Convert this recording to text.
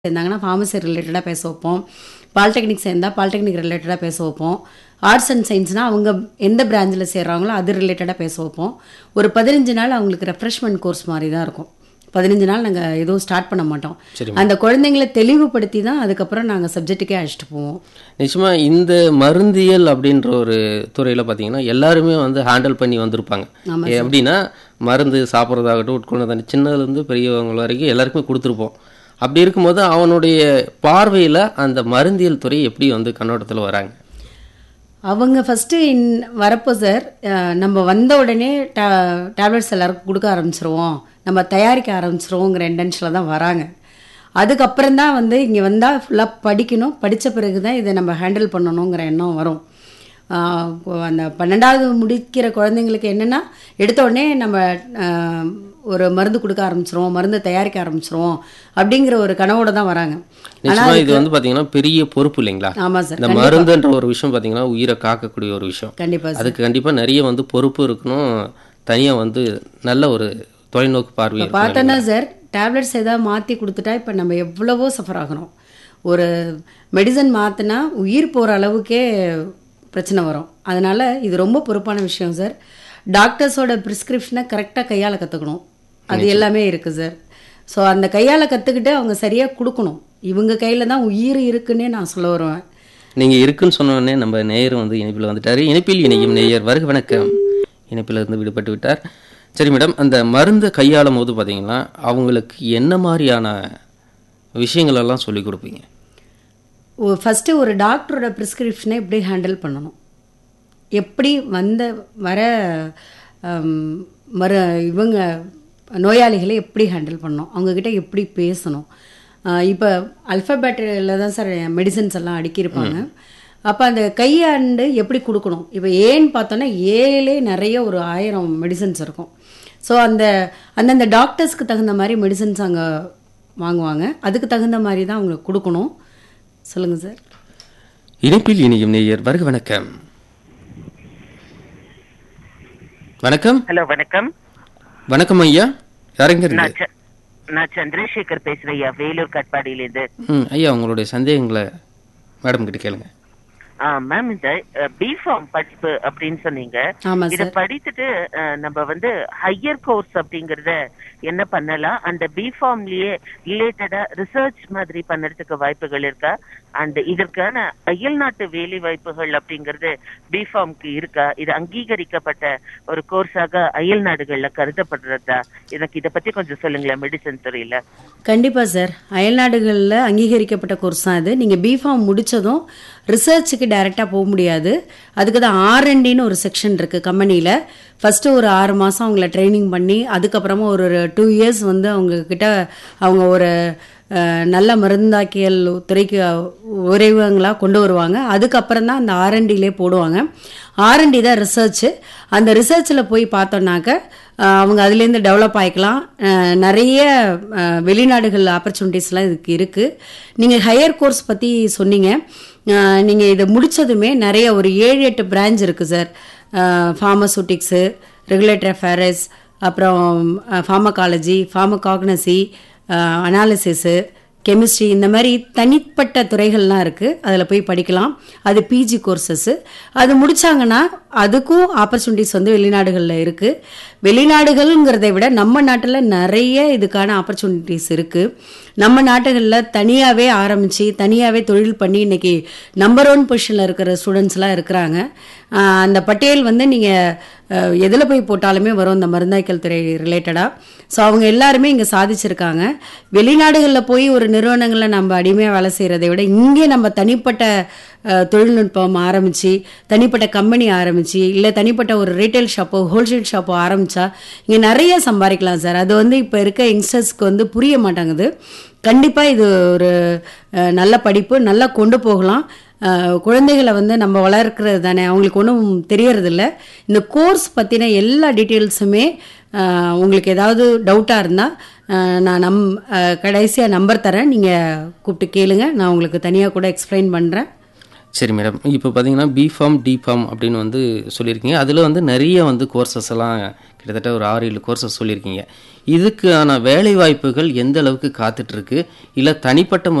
சேர்ந்தாங்கன்னா pharmacy ரிலேட்டடாக பேச வைப்போம் பாலிடெக்னிக் சேர்ந்தால் பாலிடெக்னிக் ரிலேட்டடாக பேச வைப்போம் ஆர்ட்ஸ் அண்ட் சயின்ஸ்னால் அவங்க எந்த பிரான்ச்சில் சேர்றாங்களோ அது ரிலேட்டடாக பேச வைப்போம் ஒரு பதினஞ்சு நாள் அவங்களுக்கு ரெஃப்ரெஷ்மெண்ட் கோர்ஸ் மாதிரி தான் இருக்கும் பதினஞ்சு நாள் நாங்கள் எதுவும் ஸ்டார்ட் பண்ண மாட்டோம் அந்த குழந்தைங்களை தெளிவுபடுத்தி தான் அதுக்கப்புறம் நாங்கள் சப்ஜெக்ட்டுக்கே அழைச்சிட்டு போவோம் நிச்சயமா இந்த மருந்தியல் அப்படின்ற ஒரு துறையில் பார்த்தீங்கன்னா எல்லாருமே வந்து ஹேண்டில் பண்ணி வந்திருப்பாங்க எப்படின்னா மருந்து சாப்பிட்றதாகட்டும் உட்கொண்டதாகட்டும் சின்னதுலேருந்து பெரியவங்க வரைக்கும் எல்லாருக்குமே கொடுத்துருப்போம் அப்படி இருக்கும்போது அவனுடைய பார்வையில் அந்த மருந்தியல் துறை எப்படி வந்து கண்ணோட்டத்தில் வராங்க அவங்க ஃபஸ்ட்டு இன் வரப்போ சார் அஹ், நம்ம வந்த உடனே டே டேப்லெட்ஸ் எல்லாருக்கும் கொடுக்க ஆரம்பிச்சிருவோம் நம்ம தயாரிக்க ஆரம்பிச்சிருவோங்கிற இன்டென்ஷனில் தான் வராங்க அதுக்கப்புறம் தான் வந்து இங்கே வந்தால் ஃபுல்லாக படிக்கணும் படித்த பிறகு தான் இதை நம்ம ஹேண்டில் பண்ணணுங்கிற எண்ணம் வரும் ஆஹ், இப்போ அந்த பன்னெண்டாவது முடிக்கிற குழந்தைங்களுக்கு என்னென்னா எடுத்த உடனே நம்ம ஆஹ், ஒரு மருந்து கொடுக்க ஆரம்பிச்சிருவோம் மருந்து தயாரிக்க ஆரம்பிச்சிருவோம் அப்படிங்கிற ஒரு கனவோட தான் வராங்க நிச்சயமா இது வந்து பார்த்தீங்கன்னா பெரிய பொறுப்பு இல்லைங்களா ஆமாம் சார் இந்த மருந்துன்ற ஒரு விஷயம் பார்த்தீங்கன்னா உயிரை காக்கக்கூடிய ஒரு விஷயம் கண்டிப்பாக அதுக்கு கண்டிப்பாக நிறைய வந்து பொறுப்பு இருக்கணும் தனியாக வந்து நல்ல ஒரு தொலைநோக்கு பார்வை இருக்கணும் பார்த்தோன்னா சார் டேப்லெட்ஸ் ஏதாவது மாற்றி கொடுத்துட்டா இப்போ நம்ம எவ்வளவோ சஃபர் ஆகிறோம் ஒரு மெடிசன் மாற்றினா உயிர் போகிற அளவுக்கே பிரச்சனை வரும் அதனால் இது ரொம்ப பொறுப்பான விஷயம் சார் டாக்டர்ஸோட ப்ரிஸ்கிரிப்ஷனை கரெக்டாக கையாள கற்றுக்கணும் அது எல்லாமே இருக்குது சார் ஸோ அந்த கையாள கற்றுக்கிட்டு அவங்க சரியாக கொடுக்கணும் இவங்க கையில் தான் உயிர் இருக்குன்னே நான் சொல்ல வருவேன் நீங்க இருக்குன்னு சொன்ன உடனே நம்ம நேயர் வந்து இணைப்பில் வந்துட்டாரு இணைப்பில் இணையும் நேயர் வருக வணக்கம் இணைப்பில் இருந்து விடுபட்டு விட்டார் சரி மேடம் அந்த மருந்தை கையாளும் போது பார்த்தீங்கன்னா அவங்களுக்கு என்ன மாதிரியான விஷயங்கள் எல்லாம் சொல்லி கொடுப்பீங்க ஃபஸ்ட்டு ஒரு டாக்டரோட ப்ரிஸ்கிரிப்ஷனை எப்படி ஹேண்டில் பண்ணணும் எப்படி வந்த வர ஹம், மரு இவங்க நோயாளிகளை எப்படி ஹேண்டில் பண்ணணும் அவங்கக்கிட்ட எப்படி பேசணும் இப்போ அல்ஃபபேட்டில் தான் சார் மெடிசன்ஸ் எல்லாம் அடுக்கியிருப்பாங்க அப்போ அந்த கையாண்டு எப்படி கொடுக்கணும் இப்போ ஏன்னு பார்த்தோன்னா ஏலே நிறைய ஒரு ஆயிரம் மெடிசன்ஸ் இருக்கும் ஸோ அந்த அந்தந்த டாக்டர்ஸ்க்கு தகுந்த மாதிரி மெடிசன்ஸ் அங்கே வாங்குவாங்க அதுக்கு தகுந்த மாதிரி தான் அவங்களுக்கு கொடுக்கணும் சொல்லுங்கள் சார் இணைப்பில் இணையும் நேயர் வருக வணக்கம் வணக்கம் ஹலோ வணக்கம் வணக்கம் ஐயா யாருங்க இருக்கு நான் ச- நான் சந்திரசேகர் பேசுறேன் ஐயா வேலூர் கட்பாடியிலேருந்து ம் ஐயா உங்களுடைய சந்தேகங்களை மேடம் கிட்ட கேளுங்க மேம் இந்த பிஃபார்ம் படிப்பு அப்படின்னு சொன்னீங்க ஆமாம் இத சார் படித்துட்டு அஹ், நம்ம வந்து ஹையர் கோர்ஸ் அப்படிங்கறத என்ன பண்ணலாம் அந்த பிஃபார்ம்லயே ரிலேட்டடா ரிசர்ச் மாதிரி பண்ணறதுக்கு வாய்ப்புகள் இருக்கா அண்ட் இதற்கான அயல்நாட்டு வேலை வாய்ப்புகள் அப்படிங்கிறது பிஃபார்ம்க்கு இருக்கா இது அங்கீகரிக்கப்பட்ட ஒரு கோர்ஸாக அயல் நாடுகள்ல கருதப்படுறதா எனக்கு இத பத்தி கொஞ்சம் சொல்லுங்களேன் மெடிசன் துறையில கண்டிப்பாக சார் அயல்நாடுகளில் அங்கீகரிக்கப்பட்ட கோர்ஸ் தான் இது நீங்கள் பிஃபார்ம் முடித்ததும் ரிசர்ச்சுக்கு டைரெக்டாக போக முடியாது அதுக்கு தான் ஆர்என்டின்னு ஒரு செக்ஷன் இருக்குது கம்பெனியில் ஃபஸ்ட்டு ஒரு ஆறு மாதம் அவங்கள ட்ரைனிங் பண்ணி அதுக்கப்புறமா ஒரு டூ இயர்ஸ் வந்து அவங்கக்கிட்ட அவங்க ஒரு அஹ், நல்ல மருந்தாக்கியல் துறைக்கு உறைவங்களாக கொண்டு வருவாங்க அதுக்கப்புறம் தான் அந்த ஆர்என்டிலே போடுவாங்க ஆர்என்டி தான் ரிசர்ச்சு அந்த ரிசர்ச்சில் போய் பார்த்தோன்னாக்க அஹ், அவங்க அதுலேருந்து டெவலப் ஆகிக்கலாம் அஹ், நிறைய அஹ், வெளிநாடுகள் ஆப்பர்ச்சுனிட்டிஸ்லாம் இதுக்கு இருக்குது நீங்கள் ஹையர் கோர்ஸ் பற்றி சொன்னீங்க நீங்கள் இதை முடித்ததுமே நிறைய ஒரு ஏழு எட்டு பிரான்ச் இருக்குது சார் ஃபார்மசூட்டிக்ஸு ரெகுலேட்டரி அஃபேரஸ் அப்புறம் ஃபார்மகாலஜி ஃபார்மகாக்னசி அனாலிசிஸு கெமிஸ்ட்ரி இந்த மாதிரி தனிப்பட்ட துறைகள்லாம் இருக்குது அதில் போய் படிக்கலாம் அது பிஜி கோர்சஸ்ஸு அது முடிச்சாங்கன்னா அதுக்கும் ஆப்பர்ச்சுனிட்டிஸ் வந்து வெளிநாடுகளில் இருக்குது வெளிநாடுகள்ங்கிறதை விட நம்ம நாட்டில் நிறைய இதுக்கான ஆப்பர்ச்சுனிட்டிஸ் இருக்குது நம்ம நாட்டுகளில் தனியாகவே ஆரம்பித்து தனியாகவே தொழில் பண்ணி இன்னைக்கு நம்பர் ஒன் பொசிஷனில் இருக்கிற ஸ்டூடெண்ட்ஸ்லாம் இருக்கிறாங்க ஆஹ் அந்த பட்டியல் வந்து நீங்கள் எதில் போய் போட்டாலுமே வரும் இந்த மருந்தாய்க்கல் துறை ரிலேட்டடாக ஸோ அவங்க எல்லாருமே இங்கே சாதிச்சிருக்காங்க வெளிநாடுகளில் போய் ஒரு நிறுவனங்களில் நம்ம அடிமையாக வேலை செய்கிறதை விட இங்கே நம்ம தனிப்பட்ட அஹ், தொழில்நுட்பம் ஆரம்பித்து தனிப்பட்ட கம்பெனி ஆரம்பித்து இல்லை தனிப்பட்ட ஒரு ரீட்டைல் ஷாப்போ ஹோல்சேல் ஷாப்போ ஆரம்பித்தா இங்கே நிறைய சம்பாதிக்கலாம் சார் அது வந்து இப்போ இருக்க யங்ஸ்டர்ஸ்க்கு வந்து புரிய மாட்டேங்குது கண்டிப்பாக இது ஒரு அஹ், நல்ல படிப்பு நல்லா கொண்டு போகலாம் அஹ், குழந்தைகளை வந்து நம்ம வளர்க்கிறது தானே அவங்களுக்கு ஒன்றும் தெரியறதில்ல இந்த கோர்ஸ் பற்றின எல்லா டீட்டெயில்ஸுமே அஹ், உங்களுக்கு ஏதாவது டவுட்டாக இருந்தால் நான் நம் கடைசியாக நம்பர் தரேன் நீங்கள் கூப்பிட்டு கேளுங்க நான் உங்களுக்கு தனியாக கூட எக்ஸ்பிளைன் பண்ணுறேன் சரி மேடம் இப்போ பார்த்தீங்கன்னா பிஃபார்ம் டிஃபார்ம் அப்படின்னு வந்து சொல்லியிருக்கீங்க அதில் வந்து நிறைய வந்து கோர்சஸ் எல்லாம் கிட்டத்தட்ட ஒரு ஆறு ஏழு கோர்சஸ் சொல்லியிருக்கீங்க இதுக்கான வேலை வாய்ப்புகள் எந்த அளவுக்கு காத்துட்ருக்கு இல்லை தனிப்பட்ட